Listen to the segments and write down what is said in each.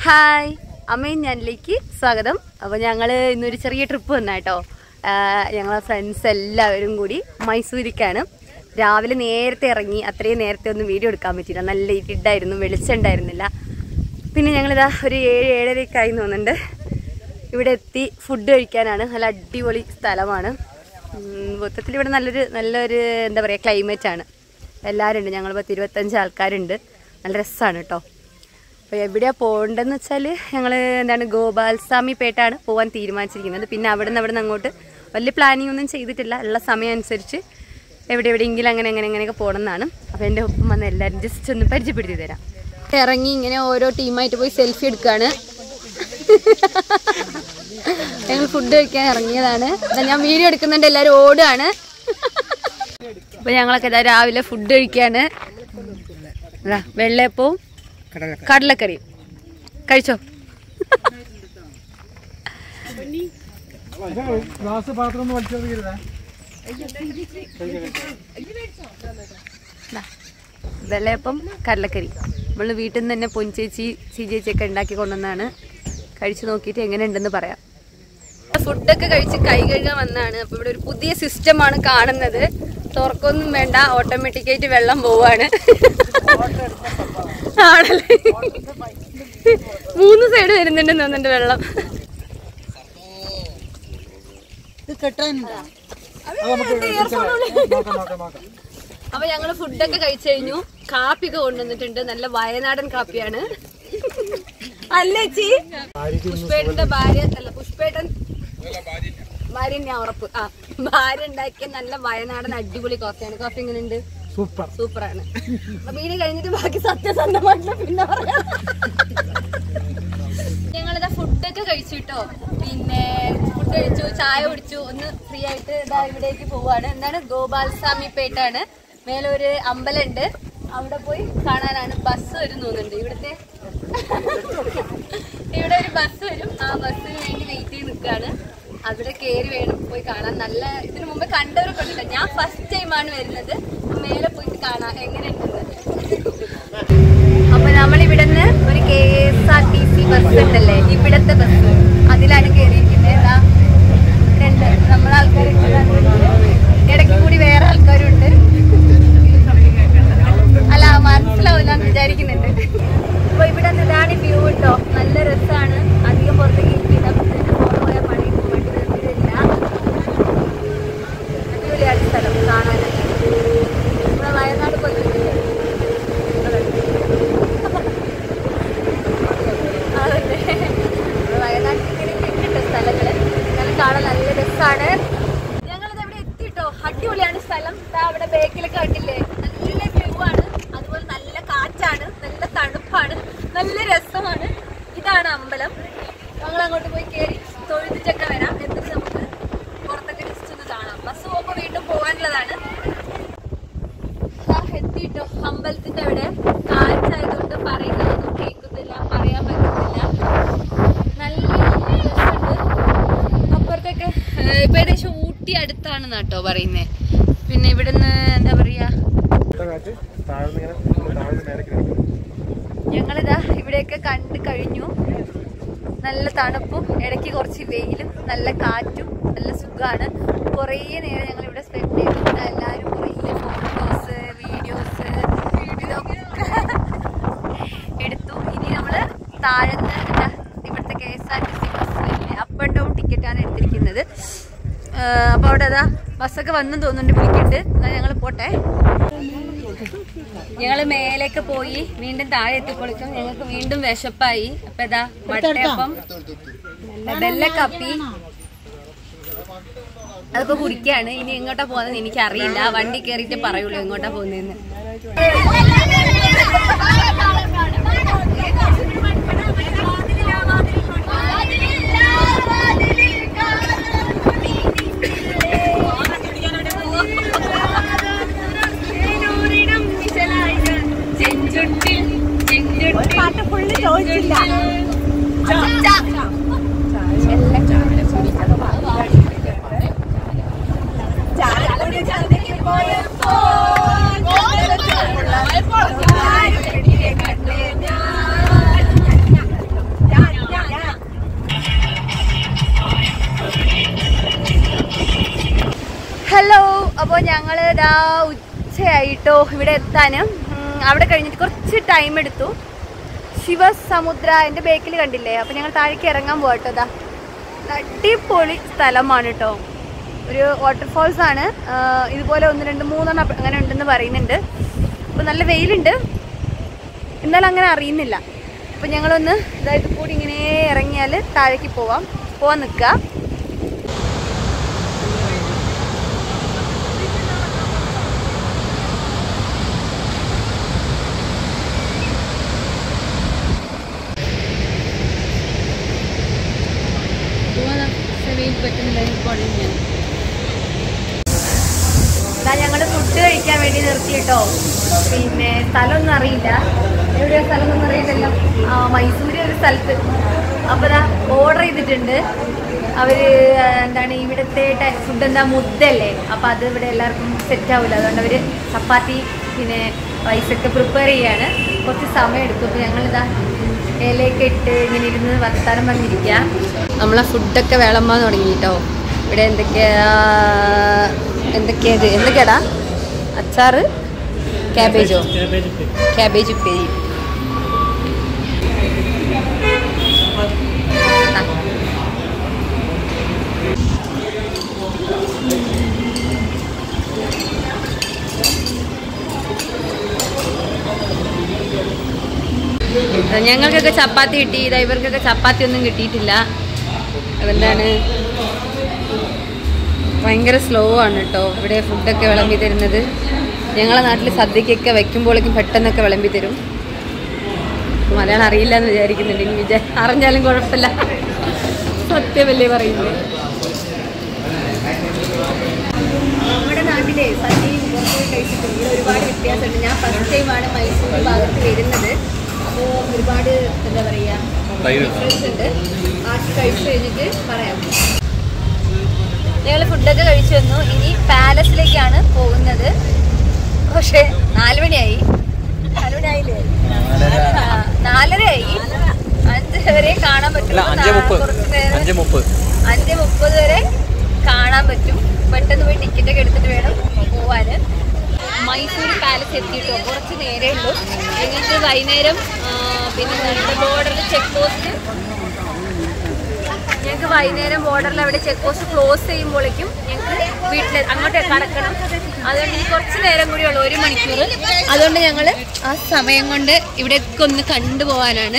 Hi അമ്മയും ഞാനിലേക്ക് സ്വാഗതം അപ്പോൾ ഞങ്ങൾ ഇന്നൊരു ചെറിയ ട്രിപ്പ് വന്ന കേട്ടോ ഞങ്ങളെ ഫ്രണ്ട്സ് എല്ലാവരും കൂടി മൈസൂരിക്കാണ് രാവിലെ നേരത്തെ ഇറങ്ങി അത്രയും നേരത്തെ ഒന്നും വീഡിയോ എടുക്കാൻ പറ്റില്ല നല്ല ഇരുട്ടായിരുന്നു വെളിച്ചം ഉണ്ടായിരുന്നില്ല പിന്നെ ഞങ്ങളിതാ ഒരു ഏഴ് ഏഴരയൊക്കെ ആയി തോന്നുന്നുണ്ട് ഇവിടെ എത്തി ഫുഡ് കഴിക്കാനാണ് നല്ല അടിപൊളി സ്ഥലമാണ് ഉം, മൊത്തത്തിൽ ഇവിടെ നല്ലൊരു നല്ലൊരു എന്താ പറയുക ക്ലൈമറ്റ് ആണ് എല്ലാവരും ഉണ്ട് ഞങ്ങൾ പത്ത് ഇരുപത്തഞ്ച് ആൾക്കാരുണ്ട് നല്ല രസമാണ് കേട്ടോ അപ്പോൾ എവിടെയാണ് പോകേണ്ടതെന്ന് വെച്ചാൽ ഞങ്ങൾ എന്താണ് ഗോപാൽസ്വാമി പേട്ടാണ് പോകാൻ തീരുമാനിച്ചിരിക്കുന്നത് പിന്നെ അവിടെ നിന്ന് അവിടെ നിന്ന് അങ്ങോട്ട് വലിയ പ്ലാനിങ് ഒന്നും ചെയ്തിട്ടില്ല ഉള്ള സമയം അനുസരിച്ച് എവിടെ എവിടെയെങ്കിലും അങ്ങനെ അങ്ങനെ അങ്ങനെയൊക്കെ പോകണം എന്നാണ് അപ്പോൾ എൻ്റെ ഒപ്പം വന്ന് എല്ലാവരും ജസ്റ്റ് ഒന്ന് പരിചയപ്പെടുത്തി തരാം ഇറങ്ങി ഇങ്ങനെ ഓരോ ടീമായിട്ട് പോയി സെൽഫി എടുക്കുകയാണ് ഞങ്ങൾ ഫുഡ് കഴിക്കാൻ ഇറങ്ങിയതാണ് ദാ ഞാൻ വീഡിയോ എടുക്കുന്നുണ്ട് എല്ലാവരും ഓടുകയാണ് അപ്പൊ ഞങ്ങളൊക്കെ ഇതാ രാവിലെ ഫുഡ് കഴിക്കാണ് ദാ വെള്ളയപ്പവും കടലക്കറിയും കഴിച്ചോ ഗ്ലാസ് പാത്രം ഒന്ന് വലിച്ചെറിയരുതേ ദാ, വെള്ളയപ്പം കടലക്കറി നമ്മൾ വീട്ടിൽ നിന്ന് തന്നെ പൊഞ്ചേച്ചി സി ചേച്ചിയൊക്കെ ഉണ്ടാക്കി കൊണ്ടുവന്നാണ് കഴിച്ചു നോക്കിയിട്ട് എങ്ങനെ ഉണ്ടെന്ന് പറയാം ഫുഡൊക്കെ കഴിച്ച് കൈ കഴുകാൻ വന്നാണ് അപ്പൊ ഇവിടെ ഒരു പുതിയ സിസ്റ്റമാണ് കാണുന്നത് തുറക്കൊന്നും വേണ്ട ഓട്ടോമാറ്റിക്കായിട്ട് വെള്ളം പോവാണ് ആണല്ലേ മൂന്ന് സൈഡ് വരുന്നുണ്ടെന്ന് തോന്നുന്നുണ്ട് വെള്ളം ഇത് കെട്ടാനുണ്ടോ അത് നമുക്ക് നോക്കാം നോക്കാം നോക്കാം അപ്പൊ ഞങ്ങള് ഫുഡൊക്കെ കഴിച്ചു കഴിഞ്ഞു കാപ്പിയൊക്കെ കൊണ്ടുവന്നിട്ടുണ്ട് നല്ല വയനാടൻ കാപ്പിയാണ് അല്ലേ ചി പുഷ്പേട്ടന്റെ ഭാര്യ അല്ല പുഷ്പേട്ടൻ ഭാര്യ ഞാൻ ഉറപ്പ് ആ ഭാര്യ ഉണ്ടാക്കിയ നല്ല വയനാടൻ അടിപൊളി കോഫിയാണ് കോഫി എങ്ങനെയുണ്ട് സൂപ്പർ സൂപ്പറാണ് അപ്പൊ വീട് കഴിഞ്ഞിട്ട് ബാക്കി സത്യസന്ധമായിട്ടുള്ള പിന്നെ പറയാം ഞങ്ങളിതാ ഫുഡൊക്കെ കഴിച്ചു കേട്ടോ പിന്നെ ഫുഡ് കഴിച്ചു ചായ കുടിച്ചു ഒന്ന് ഫ്രീ ആയിട്ട് ഇതാ ഇവിടേക്ക് പോവാണ് എന്താണ് ഗോപാൽസ്വാമി പേട്ടാണ് മേലെ ഒരു അമ്പലമുണ്ട് അവിടെ പോയി കാണാനാണ് ബസ് വരും തോന്നുന്നുണ്ട് ഇവിടുത്തെ ഇവിടെ ഒരു ബസ് വരും ആ ബസ്സിന് വേണ്ടി വെയിറ്റ് ചെയ്ത് നിൽക്കുകയാണ് അവിടെ കയറി വേണം പോയി കാണാൻ നല്ല ഇതിനു മുമ്പ് കണ്ടവരൊക്കെ ഉണ്ട് ട്ടോ. ഞാൻ ഫസ്റ്റ് ടൈമാണ് വരുന്നത് അപ്പൊ മേലെ പോയിട്ട് കാണാം എങ്ങനെയുണ്ടെന്നത് അപ്പൊ നമ്മൾ ഇവിടുന്ന് ഒരു K S R T C bus ഉണ്ടല്ലേ ഇവിടത്തെ ബസ് അതിലാണ് കയറിയിരിക്കുന്നത് ഏതാ രണ്ട് നമ്മളെ ആൾക്കാരുണ്ട് ഇടയ്ക്ക് കൂടി വേറെ ആൾക്കാരുണ്ട് അല്ല മനസ്സിലാവില്ല എന്ന് വിചാരിക്കുന്നുണ്ട് അപ്പൊ ഇവിടെ നിന്ന് ഇതാണ് വ്യൂ കേട്ടോ നല്ല രസമാണ് അധികം പുറത്തേക്ക് ഇരിക്കില്ല പുറത്ത് പോയാൽ പണി പോയിട്ട് വരില്ല അടിപൊളിയാണ് സ്ഥലം കാണാനായിട്ട് ഇവിടെ വയനാട് പോയിട്ടില്ലേ അതല്ലേ ഇവിടെ വയനാട്ടിൽ ഇങ്ങനെ ഉണ്ട് സ്ഥലങ്ങള് എന്നാലും കാണാൻ നല്ല രസമാണ് ഞങ്ങളിത് ഇവിടെ എത്തിട്ടോ അടിപൊളിയാണ് സ്ഥലം ദാ അവിടെ ബേക്കിലൊക്കെ കണ്ടില്ലേ നല്ല വ്യൂ ആണ് അതുപോലെ നല്ല കാറ്റാണ് നല്ല തണുപ്പാണ് നല്ല രസമാണ് ഇതാണ് അമ്പലം ഞങ്ങൾ അങ്ങോട്ട് പോയി കയറി തൊഴുതിട്ടൊക്കെ വരാം എന്നിട്ട് നമുക്ക് പുറത്തൊക്കെ ജസ്റ്റ് ഒന്ന് കാണാം ബസ് പോകുമ്പോൾ വീണ്ടും പോകാനുള്ളതാണ് ദാ എത്തിട്ടോ അമ്പലത്തിന്റെ അവിടെ കാറ്റായതുകൊണ്ട് പറയുന്നതൊന്നും കേൾക്കുന്നില്ല പറയാൻ പറ്റുന്നില്ല നല്ല രസമുണ്ട് അപ്പുറത്തൊക്കെ ഏഹ്, ഇപ്പൊ ഏകദേശം ഊട്ടി അടുത്താണെന്ന് കേട്ടോ പറയുന്നേ പിന്നെ ഇവിടുന്ന് എന്താ പറയാ കാറ്റ് താഴ്ന്ന് ഇങ്ങനെ താഴ്ന്ന് മേലേക്ക് കിടക്കും ഞങ്ങളിതാ ഇവിടെയൊക്കെ കണ്ടു കഴിഞ്ഞു നല്ല തണുപ്പും ഇടയ്ക്ക് കുറച്ച് വെയിലും നല്ല കാറ്റും നല്ല സുഖമാണ് കുറേ നേരം ഞങ്ങൾ ഇവിടെ സ്പെൻഡ് ചെയ്തു ദാ എല്ലാവരും കുറേ ഫോട്ടോസ് വീഡിയോസ് ഇതൊക്കെ എടുത്തു ഇനി നമ്മൾ താഴത്ത് ദാ ഇവിടുത്തെ K S R T C ബസ്സിലെ അപ്പ് ആൻഡ് ഡൗൺ ടിക്കറ്റാണ് എടുത്തിരിക്കുന്നത് അപ്പോൾ അവിടെ അതാ ബസ്സൊക്കെ വന്നു തോന്നുന്നുണ്ട് വിളിക്കുന്നുണ്ട് എന്നാൽ ഞങ്ങൾ പോട്ടെ ഞങ്ങള് മേലേക്ക് പോയി വീണ്ടും താഴെ എത്തിപ്പൊളിക്കും ഞങ്ങൾക്ക് വീണ്ടും വിശപ്പായി അപ്പൊ ഇതാ മട്ടയപ്പം വെള്ളക്കപ്പി അതൊക്കെ കുടിക്കാണ് ഇനി എങ്ങോട്ടാ പോകുന്നത് എനിക്ക് അറിയില്ല വണ്ടി കയറിയിട്ട് പറയുള്ളൂ എങ്ങോട്ടാ പോകുന്നതെന്ന് പാട്ട് ഫുള്ള് ചോദിച്ചില്ല ചാലക്കുടി ചന്തയ്ക്ക് പോയപ്പോൾ ഇതാ ഉച്ചയായിട്ടോ ഇവിടെ എത്താനും ഉം, അവിടെ കഴിഞ്ഞിട്ട് കുറച്ച് ടൈം എടുത്തു ശിവസമുദ്ര എൻ്റെ ബേക്കിൽ കണ്ടില്ലേ അപ്പം ഞങ്ങൾ താഴേക്ക് ഇറങ്ങാൻ പോകട്ടോ ഇതാ അടിപൊളി സ്ഥലമാണ് കേട്ടോ ഒരു വാട്ടർഫോൾസ് ആണ് ആ, ഇതുപോലെ ഒന്ന് രണ്ട് മൂന്നെണ്ണം അപ്പ- അങ്ങനെ ഉണ്ടെന്ന് പറയുന്നുണ്ട് അപ്പോൾ നല്ല വെയിലുണ്ട് എന്നാലും അങ്ങനെ അറിയുന്നില്ല അപ്പം ഞങ്ങളൊന്ന് ഇതായത് കൂടി ഇങ്ങനെ ഇറങ്ങിയാൽ താഴേക്ക് പോവാം പോവാൻ നിൽക്കുക ഇതാ ഞങ്ങള് ഫുഡ് കഴിക്കാൻ വേണ്ടി നിർത്തി കേട്ടോ പിന്നെ സ്ഥലമൊന്നും അറിയില്ല എവിടെയാ സ്ഥലം ഒന്നും അറിയില്ലല്ലോ ആ മൈസൂര് ഒരു സ്ഥലത്ത് അപ്പൊ ഇതാ ഓർഡർ ചെയ്തിട്ടുണ്ട് അവര് ആ, എന്താണ് ഇവിടുത്തെ ഫുഡ് എന്താ മുദ്ദല്ലേ അപ്പൊ അത് ഇവിടെ എല്ലാവർക്കും സെറ്റ് ആവില്ല അതുകൊണ്ട് അവര് ചപ്പാത്തി പിന്നെ റൈസൊക്കെ പ്രിപ്പയർ ചെയ്യാണ് കുറച്ച് സമയം എടുക്കും അപ്പൊ ഞങ്ങളിതാ ഇലയൊക്കെ ഇട്ട് ഇങ്ങനെ ഇരുന്ന് വർത്താനം പറഞ്ഞിരിക്കുക നമ്മളെ ഫുഡൊക്കെ വിളമ്പാൻ തുടങ്ങി കേട്ടോ ഇവിടെ എന്തൊക്കെയാ എന്തൊക്കെയാ ഇത് എന്തൊക്കെയാടാ അച്ചാറ് ക്യാബേജോ ക്യാബേജ് ഉപ്പേരി ആ. ഞങ്ങൾക്കൊക്കെ ചപ്പാത്തി കിട്ടി ഇതാ ഇവർക്കൊക്കെ ചപ്പാത്തി ഒന്നും കിട്ടിയിട്ടില്ല എന്താണ് ഭയങ്കര സ്ലോ ആണ് കേട്ടോ ഇവിടെ ഫുഡൊക്കെ വിളമ്പി തരുന്നത് ഞങ്ങളെ നാട്ടിൽ സദ്യക്കൊക്കെ വെക്കുമ്പോഴേക്കും പെട്ടെന്നൊക്കെ വിളമ്പി തരും മലയാളം അറിയില്ല എന്ന് വിചാരിക്കുന്നുണ്ട് ഇനി വിചാ അറിഞ്ഞാലും കുഴപ്പമില്ല സത്യമല്ലേ പറയുന്നത് നമ്മുടെ നാട്ടിലെ സദ്യയും പുറത്തുപോയി കഴിച്ചിട്ടുണ്ട് ഇവിടെ ഒരുപാട് വ്യത്യാസമുണ്ട് ഞാൻ ഫസ്റ്റ് ടൈമാണ് മൈസൂർ ഭാഗത്ത് വരുന്നത് അപ്പോൾ ഒരുപാട് എന്താ പറയുക ഡിഫറൻസ് ഉണ്ട് ആക്കി കഴിച്ചു കഴിഞ്ഞിട്ട് പറയാം ഞങ്ങൾ ഫുഡൊക്കെ കഴിച്ചു വന്നു ഇനി പാലസിലേക്കാണ് പോകുന്നത് പക്ഷേ നാല് മണിയായി നാല് മണിയായില്ലേ ആ, നാലരയായി അഞ്ച് വരെ കാണാൻ പറ്റും അഞ്ചേ മുപ്പത് കുറച്ച് നേരം അഞ്ചേ മുപ്പത് അഞ്ച് മുപ്പത് വരെ കാണാൻ പറ്റും പെട്ടെന്ന് പോയി ടിക്കറ്റ് ഒക്കെ എടുത്തിട്ട് വേണം പോവാന് മൈസൂർ പാലസ് എത്തിയിട്ടോ കുറച്ച് നേരേ ഉള്ളൂ എന്നിട്ട് വൈകുന്നേരം ആ, പിന്നെ നമ്മുടെ ബോർഡറിൽ ചെക്ക് പോസ്റ്റ് ഞങ്ങൾക്ക് വൈകുന്നേരം ബോർഡറിൽ അവിടെ ചെക്ക് പോസ്റ്റ് ക്ലോസ് ചെയ്യുമ്പോഴേക്കും ഞങ്ങൾക്ക് വീട്ടിൽ അങ്ങോട്ട് കടക്കണം അതുകൊണ്ട് ഇനി കുറച്ച് നേരം കൂടി ഉള്ളൂ ഒരു മണിക്കൂർ അതുകൊണ്ട് ഞങ്ങൾ ആ സമയം കൊണ്ട് ഇവിടെയൊക്കെ ഒന്ന് കണ്ടുപോകാനാണ്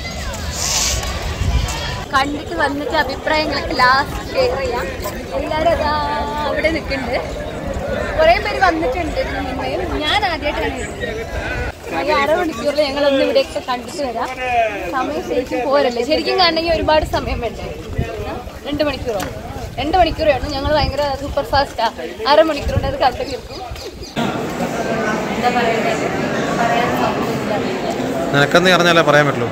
കണ്ടിട്ട് വന്നിട്ട് അഭിപ്രായങ്ങളൊക്കെ ലാസ്റ്റ് ഷെയർ ചെയ്യാം എല്ലാവരും അതാ അവിടെ നിൽക്കുന്നുണ്ട് കുറേ പേര് വന്നിട്ടുണ്ട് ഇതിന് മുന്നേയും ഞാൻ ആദ്യമായിട്ടാണ് വരുന്നത് ഈ അരമണിക്കൂറിൽ ഞങ്ങളൊന്ന് ഇവിടെയൊക്കെ കണ്ടിട്ട് വരാം സമയം ശരിക്കും പോരല്ലേ ശരിക്കും കാണണമെങ്കിൽ ഒരുപാട് സമയം വേണ്ടേ ആ? രണ്ട് മണിക്കൂറോ രണ്ട് മണിക്കൂർ വേണം ഞങ്ങൾ ഭയങ്കര സൂപ്പർ ഫാസ്റ്റാ അരമണിക്കൂർ കൊണ്ട് അത് കണ്ടു തീർക്കും എന്താ പറയുന്നത് പറയാൻ സാധിക്കില്ല നിനക്കെന്ന് പറഞ്ഞാലേ പറയാൻ പറ്റുള്ളൂ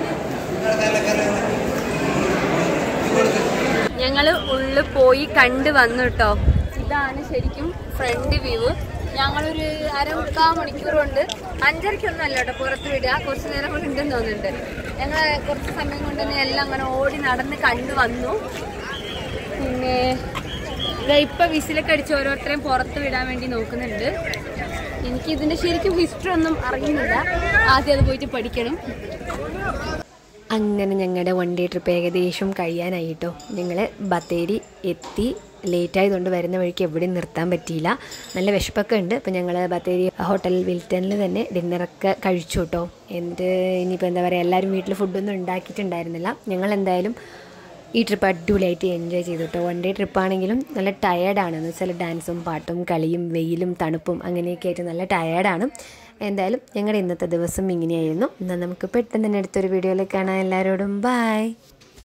ഞങ്ങൾ ഉള്ളിൽ പോയി കണ്ട് വന്നു കേട്ടോ ഇതാണ് ശരിക്കും ഫ്രണ്ട് വ്യൂ ഞങ്ങളൊരു അരമുക്കാൽ മണിക്കൂർ കൊണ്ട് അഞ്ചരയ്ക്കൊന്നും അല്ല കേട്ടോ പുറത്ത് വിടുക കുറച്ച് നേരം കൊണ്ട് ഉണ്ടെന്ന് തോന്നുന്നുണ്ട് ഞങ്ങൾ കുറച്ച് സമയം കൊണ്ട് തന്നെ എല്ലാം അങ്ങനെ ഓടി നടന്ന് കണ്ടു വന്നു പിന്നെ ഇതാ ഇപ്പൊ വിസിലൊക്കെ അടിച്ച് ഓരോരുത്തരെയും പുറത്ത് വിടാൻ വേണ്ടി നോക്കുന്നുണ്ട് എനിക്ക് ഇതിന്റെ ശരിക്കും ഹിസ്റ്ററി ഒന്നും അറിയുന്നില്ല ആദ്യം അത് പോയിട്ട് പഠിക്കണം അങ്ങനെ ഞങ്ങളുടെ വൺ ഡേ ട്രിപ്പ് ഏകദേശം കഴിയാനായിട്ടോ ഞങ്ങൾ ബത്തേരി എത്തി ലേറ്റ് ആയതുകൊണ്ട് വരുന്ന വഴിക്ക് എവിടെയും നിർത്താൻ പറ്റിയില്ല നല്ല വിശപ്പൊക്കെ ഉണ്ട് അപ്പോൾ ഞങ്ങൾ ബത്തേരി ഹോട്ടൽ വിൽറ്റണിൽ തന്നെ ഡിന്നറൊക്കെ കഴിച്ചു കേട്ടോ എന്നിട്ട് ഇനിയിപ്പോൾ എന്താ പറയുക എല്ലാവരും വീട്ടിൽ ഫുഡൊന്നും ഉണ്ടാക്കിയിട്ടുണ്ടായിരുന്നില്ല ഞങ്ങൾ എന്തായാലും ഈ ട്രിപ്പ് അടിപൊളിയായിട്ട് എൻജോയ് ചെയ്തു കേട്ടോ വൺ ഡേ ട്രിപ്പാണെങ്കിലും നല്ല ടയേർഡാണ് എന്ന് വെച്ചാൽ ഡാൻസും പാട്ടും കളിയും വെയിലും തണുപ്പും അങ്ങനെയൊക്കെ ആയിട്ട് നല്ല ടയേർഡാണ് എന്തായാലും ഞങ്ങളുടെ ഇന്നത്തെ ദിവസം ഇങ്ങനെയായിരുന്നു എന്നാൽ നമുക്ക് പെട്ടെന്ന് തന്നെ അടുത്തൊരു വീഡിയോയിൽ കാണാം എല്ലാവരോടും ബായ്